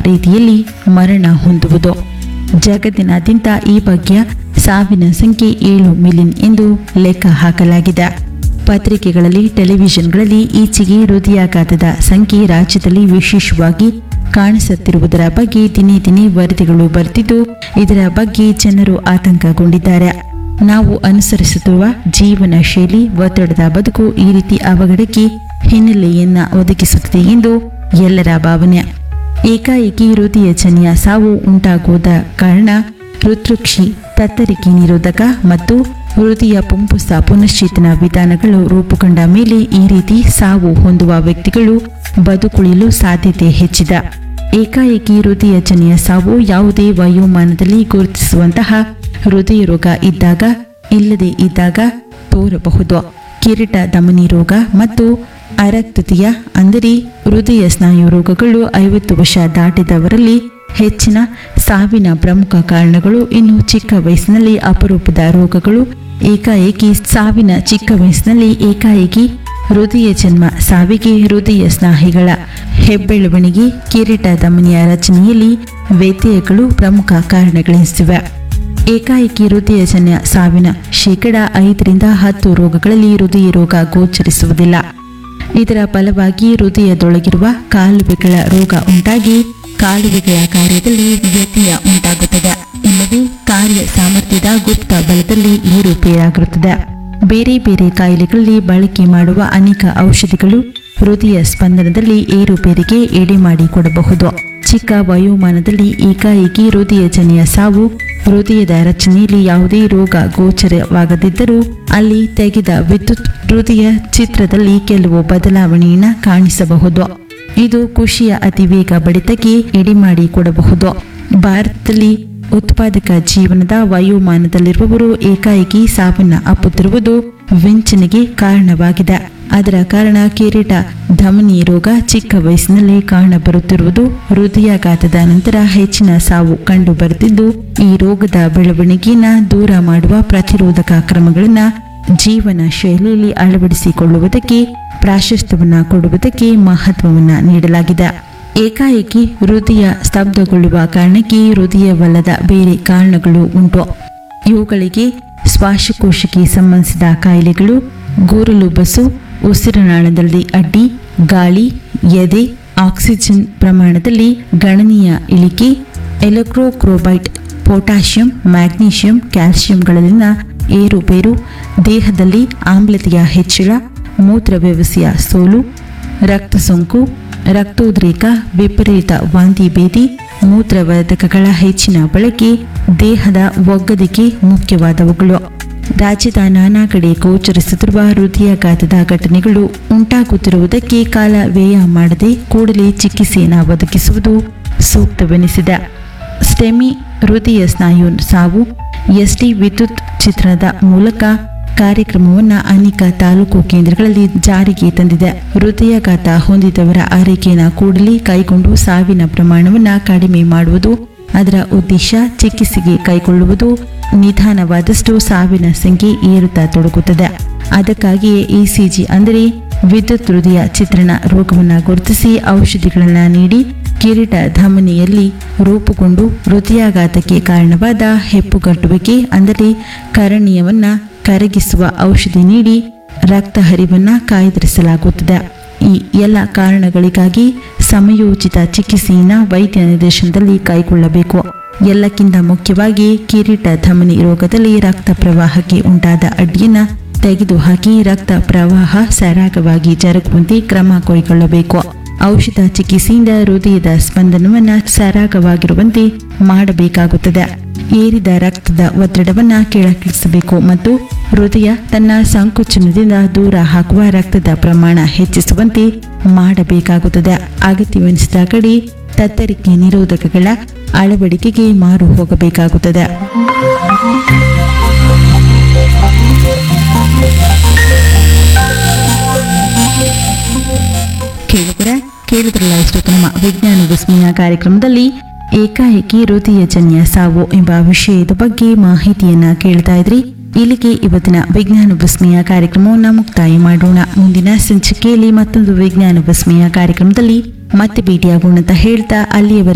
ರೀತಿಯಲ್ಲಿ ಮರಣ ಹೊಂದುವುದು ಜಗತ್ತಿನಾದ್ಯಂತ ಈ ಬಗ್ಗೆ ಸಾವಿನ ಸಂಖ್ಯೆ ಏಳು ಮಿಲಿಯನ್ ಎಂದು ಲೆಕ್ಕ ಹಾಕಲಾಗಿದೆ ಪತ್ರಿಕೆಗಳಲ್ಲಿ ಟೆಲಿವಿಷನ್ಗಳಲ್ಲಿ ಈಚೆಗೆ ಹೃದಯಾಘಾತದ ಸಂಖ್ಯೆ ರಾಜ್ಯದಲ್ಲಿ ವಿಶೇಷವಾಗಿ ಕಾಣಿಸುತ್ತಿರುವುದರ ಬಗ್ಗೆ ದಿನೇ ದಿನೇ ವರದಿಗಳು ಬರುತ್ತಿದ್ದು ಇದರ ಬಗ್ಗೆ ಜನರು ಆತಂಕಗೊಂಡಿದ್ದಾರೆ ನಾವು ಅನುಸರಿಸುತ್ತಿರುವ ಜೀವನ ಶೈಲಿ ಒತ್ತಡದ ಬದುಕು ಈ ರೀತಿ ಅವಘಡಕ್ಕೆ ಹಿನ್ನೆಲೆಯನ್ನ ಒದಗಿಸುತ್ತದೆ ಎಂದು ಎಲ್ಲರ ಭಾವನೆ ಏಕಾಏಕಿ ಹೃದಯಜನ್ಯ ಸಾವು ಉಂಟಾಗುವುದ ಕಾರಣ ಹೃದೃಕ್ಷಿ ತತ್ತರಿಕೆ ನಿರೋಧಕ ಮತ್ತು ಹೃದಯ ಪುಂಪುಸ ಪುನಶ್ಚೇತನ ವಿಧಾನಗಳು ರೂಪುಗೊಂಡ ಮೇಲೆ ಈ ರೀತಿ ಸಾವು ಹೊಂದುವ ವ್ಯಕ್ತಿಗಳು ಬದುಕುಳಿಯಲು ಸಾಧ್ಯತೆ ಹೆಚ್ಚಿದೆ ಏಕಾಏಕಿ ಹೃದಯಜನ್ಯ ಸಾವು ಯಾವುದೇ ವಯೋಮಾನದಲ್ಲಿ ಗುರುತಿಸುವಂತಹ ಹೃದಯ ರೋಗ ಇದ್ದಾಗ ಇಲ್ಲದೆ ಇದ್ದಾಗ ತೋರಬಹುದು ಕಿರೀಟ ಧಮನಿ ರೋಗ ಮತ್ತು ಅರಕ್ತತೆಯ ಅಂದರೆ ಹೃದಯ ಸ್ನಾಯು ರೋಗಗಳು ಐವತ್ತು ವರ್ಷ ದಾಟಿದವರಲ್ಲಿ ಹೆಚ್ಚಿನ ಸಾವಿನ ಪ್ರಮುಖ ಕಾರಣಗಳು ಇನ್ನು ಚಿಕ್ಕ ವಯಸ್ಸಿನಲ್ಲಿ ಅಪರೂಪದ ರೋಗಗಳು ಏಕಾಏಕಿ ಸಾವಿನ ಚಿಕ್ಕ ವಯಸ್ಸಿನಲ್ಲಿ ಏಕಾಏಕಿ ಹೃದಯ ಜನ್ಮ ಸಾವಿಗೆ ಹೃದಯ ಸ್ನಾಯುಗಳ ಹೆಬ್ಬೆಳವಣಿಗೆ ಕಿರೀಟ ಧಮನಿಯ ರಚನೆಯಲ್ಲಿ ವ್ಯತ್ಯಯಗಳು ಪ್ರಮುಖ ಕಾರಣಗಳೆನಿಸಿವೆ ಏಕಾಏಕಿ ಹೃದಯಜನ್ಯ ಸಾವಿನ ಶೇಕಡ ಐದರಿಂದ ಹತ್ತು ರೋಗಗಳಲ್ಲಿ ಹೃದಯ ರೋಗ ಗೋಚರಿಸುವುದಿಲ್ಲ ಇದರ ಫಲವಾಗಿ ಹೃದಯದೊಳಗಿರುವ ಕಾಲುವೆಗಳ ರೋಗ ಉಂಟಾಗಿ ಕಾಲುವೆಗಳ ಕಾರ್ಯದಲ್ಲಿ ವ್ಯತ್ಯಯ ಉಂಟಾಗುತ್ತದೆ ಇಲ್ಲವೇ ಕಾರ್ಯ ಸಾಮರ್ಥ್ಯದ ಗುಪ್ತ ಬಲದಲ್ಲಿ ಏರುಪೇರಾಗಿರುತ್ತದೆ ಬೇರೆ ಬೇರೆ ಕಾಯಿಲೆಗಳಲ್ಲಿ ಬಳಕೆ ಮಾಡುವ ಅನೇಕ ಔಷಧಿಗಳು ಹೃದಯ ಸ್ಪಂದನದಲ್ಲಿ ಏರುಪೇರಿಗೆ ಎಡೆ ಮಾಡಿಕೊಡಬಹುದು ಚಿಕ್ಕ ವಯೋಮಾನದಲ್ಲಿ ಏಕಾಏಕಿ ಹೃದಯಜನ್ಯ ಸಾವು ಹೃದಯದ ರಚನೆಯಲ್ಲಿ ಯಾವುದೇ ರೋಗ ಗೋಚರವಾಗದಿದ್ದರೂ ಅಲ್ಲಿ ತೆಗೆದ ವಿದ್ಯುತ್ ಹೃದಯ ಚಿತ್ರದಲ್ಲಿ ಕೆಲವು ಬದಲಾವಣೆಯನ್ನು ಕಾಣಿಸಬಹುದು ಇದು ಖುಷಿಯ ಅತಿವೇಗ ಬಡಿತಕ್ಕೆ ಎಡೆಮಾಡಿಕೊಡಬಹುದು ಭಾರತದಲ್ಲಿ ಉತ್ಪಾದಕ ಜೀವನದ ವಯೋಮಾನದಲ್ಲಿರುವವರು ಏಕಾಏಕಿ ಸಾವನ್ನ ಅಪ್ಪುತ್ತಿರುವುದು ವೆಂಚನೆಗೆ ಕಾರಣವಾಗಿದೆ ಅದರ ಕಾರಣ ಕಿರೀಟ ಧಮನಿ ರೋಗ ಚಿಕ್ಕ ವಯಸ್ಸಿನಲ್ಲಿ ಕಾಣಬರುತ್ತಿರುವುದು ಹೃದಯಾಘಾತದ ನಂತರ ಹೆಚ್ಚಿನ ಸಾವು ಕಂಡುಬರುತ್ತಿದ್ದು ಈ ರೋಗದ ಬೆಳವಣಿಗೆಯನ್ನ ದೂರ ಮಾಡುವ ಪ್ರತಿರೋಧಕ ಕ್ರಮಗಳನ್ನ ಜೀವನ ಶೈಲಿಯಲ್ಲಿ ಅಳವಡಿಸಿಕೊಳ್ಳುವುದಕ್ಕೆ ಪ್ರಾಶಸ್ತ್ಯವನ್ನ ಕೊಡುವುದಕ್ಕೆ ಮಹತ್ವವನ್ನ ನೀಡಲಾಗಿದೆ ಏಕಾಏಕಿ ಹೃದಯ ಸ್ತಬ್ಧಗೊಳ್ಳುವ ಕಾರಣಕ್ಕೆ ಹೃದಯವಲ್ಲದ ಬೇರೆ ಕಾರಣಗಳು ಉಂಟು ಇವುಗಳಿಗೆ ಶ್ವಾಸಕೋಶಕ್ಕೆ ಸಂಬಂಧಿಸಿದ ಕಾಯಿಲೆಗಳು ಗೋರಲು ಬಸು ಉಸಿರುನಾಳದಲ್ಲಿ ಅಡ್ಡಿ ಗಾಳಿ ಎದೆ ಆಕ್ಸಿಜನ್ ಪ್ರಮಾಣದಲ್ಲಿ ಗಣನೀಯ ಇಳಿಕೆ ಎಲೆಕ್ಟ್ರೋಕ್ರೋಬೈಟ್ ಪೊಟ್ಯಾಷಿಯಂ ಮ್ಯಾಗ್ನೀಷಿಯಂ ಕ್ಯಾಲ್ಸಿಯಂಗಳಲ್ಲಿನ ಏರುಪೇರು ದೇಹದಲ್ಲಿ ಆಮ್ಲತೆಯ ಹೆಚ್ಚಳ ಮೂತ್ರ ವ್ಯವಸ್ಥೆಯ ಸೋಲು ರಕ್ತ ಸೋಂಕು ರಕ್ತೋದ್ರೇಕ ವಿಪರೀತ ವಾಂತಿ ಭೇದಿ ಮೂತ್ರವರ್ಧಕಗಳ ಹೆಚ್ಚಿನ ಬಳಕೆ ದೇಹದ ಒಗ್ಗದಿಕೆ ಮುಖ್ಯವಾದವುಗಳು ರಾಜ್ಯದ ನಾನಾ ಕಡೆ ಗೋಚರಿಸುತ್ತಿರುವ ಹೃದಯಾಘಾತದ ಘಟನೆಗಳು ಉಂಟಾಗುತ್ತಿರುವುದಕ್ಕೆ ಕಾಲ ವ್ಯಯ ಮಾಡದೆ ಕೂಡಲೇ ಚಿಕಿತ್ಸೆಯನ್ನು ಒದಗಿಸುವುದು ಸೂಕ್ತವೆನಿಸಿದೆ ಸ್ಟೆಮಿ ಹೃದಯ ಸ್ನಾಯು ಸಾವು ಎಸ್ಟಿ ವಿದ್ಯುತ್ ಚಿತ್ರದ ಮೂಲಕ ಕಾರ್ಯಕ್ರಮವನ್ನು ಅನೇಕ ತಾಲೂಕು ಕೇಂದ್ರಗಳಲ್ಲಿ ಜಾರಿಗೆ ತಂದಿದೆ ಹೃದಯಾಘಾತ ಹೊಂದಿದವರ ಆರೈಕೆಯನ್ನು ಕೂಡಲೇ ಕೈಗೊಂಡು ಸಾವಿನ ಪ್ರಮಾಣವನ್ನು ಕಡಿಮೆ ಮಾಡುವುದು ಅದರ ಉದ್ದೇಶ ಚಿಕಿತ್ಸೆಗೆ ಕೈಗೊಳ್ಳುವುದು ನಿಧಾನವಾದಷ್ಟು ಸಾವಿನ ಸಂಖ್ಯೆ ಏರುತ್ತಾ ತೊಡಗುತ್ತದೆ ಅದಕ್ಕಾಗಿಯೇ ಇಸಿಜಿ ಅಂದರೆ ವಿದ್ಯುತ್ ಹೃದಯ ಚಿತ್ರಣ ರೋಗವನ್ನು ಗುರುತಿಸಿ ಔಷಧಿಗಳನ್ನು ನೀಡಿ ಕಿರೀಟ ಧಮನಿಯಲ್ಲಿ ರೂಪುಗೊಂಡು ಹೃದಯಾಘಾತಕ್ಕೆ ಕಾರಣವಾದ ಹೆಪ್ಪುಗಟ್ಟುವಿಕೆ ಅಂದರೆ ಕರಣೀಯವನ್ನ ಕರಗಿಸುವ ಔಷಧಿ ನೀಡಿ ರಕ್ತ ಹರಿವನ್ನ ಕಾಯ್ದಿರಿಸಲಾಗುತ್ತದೆ ಈ ಎಲ್ಲ ಕಾರಣಗಳಿಗಾಗಿ ಸಮಯೋಚಿತ ಚಿಕಿತ್ಸೆಯನ್ನು ವೈದ್ಯ ನಿರ್ದೇಶನದಲ್ಲಿ ಕೈಗೊಳ್ಳಬೇಕು ಎಲ್ಲಕ್ಕಿಂತ ಮುಖ್ಯವಾಗಿ ಕಿರೀಟ ಧಮನಿ ರೋಗದಲ್ಲಿ ರಕ್ತ ಪ್ರವಾಹಕ್ಕೆ ಉಂಟಾದ ಅಡ್ಡಿಯನ್ನ ತೆಗೆದುಹಾಕಿ ರಕ್ತ ಪ್ರವಾಹ ಸರಾಗವಾಗಿ ಜರುಗುವಂತೆ ಕ್ರಮ ಕೈಗೊಳ್ಳಬೇಕು ಔಷಧ ಚಿಕಿತ್ಸೆಯಿಂದ ಹೃದಯದ ಸ್ಪಂದನವನ್ನ ಸರಾಗವಾಗಿರುವಂತೆ ಮಾಡಬೇಕಾಗುತ್ತದೆ ಏರಿದ ರಕ್ತದ ಒತ್ತಡವನ್ನ ಕೆಳಗಿಳಿಸಬೇಕು ಮತ್ತು ಹೃದಯ ತನ್ನ ಸಂಕುಚನದಿಂದ ದೂರ ಹಾಕುವ ರಕ್ತದ ಪ್ರಮಾಣ ಹೆಚ್ಚಿಸುವಂತೆ ಮಾಡಬೇಕಾಗುತ್ತದೆ ಅಗತ್ಯವೆನಿಸಿದ ಕಡೆ ತತ್ತರಿಕೆ ನಿರೋಧಕಗಳ ಅಳವಡಿಕೆಗೆ ಮಾರು ಹೋಗಬೇಕಾಗುತ್ತದೆ ಕೇಳುಗರ ಕೇಳಿದ್ರಲ್ಲ ಇಷ್ಟು ನಮ್ಮ ವಿಜ್ಞಾನ ವಿಸ್ಮಯ ಕಾರ್ಯಕ್ರಮದಲ್ಲಿ ಏಕಾಏಕಿ ಹೃದಯಜನ್ಯ ಸಾವು ಎಂಬ ವಿಷಯದ ಬಗ್ಗೆ ಮಾಹಿತಿಯನ್ನ ಕೇಳ್ತಾ ಇದ್ರಿ ಇಲ್ಲಿಗೆ ಇವತ್ತಿನ ವಿಜ್ಞಾನ ವಿಸ್ಮಯ ಕಾರ್ಯಕ್ರಮವನ್ನು ಮುಕ್ತಾಯ ಮಾಡೋಣ ಮುಂದಿನ ಸಂಚಿಕೆಯಲ್ಲಿ ಮತ್ತೊಂದು ವಿಜ್ಞಾನ ವಿಸ್ಮಯ ಕಾರ್ಯಕ್ರಮದಲ್ಲಿ ಮತ್ತೆ ಭೇಟಿಯಾಗೋಣ ಅಂತ ಹೇಳ್ತಾ ಅಲ್ಲಿಯವರೆಗೆ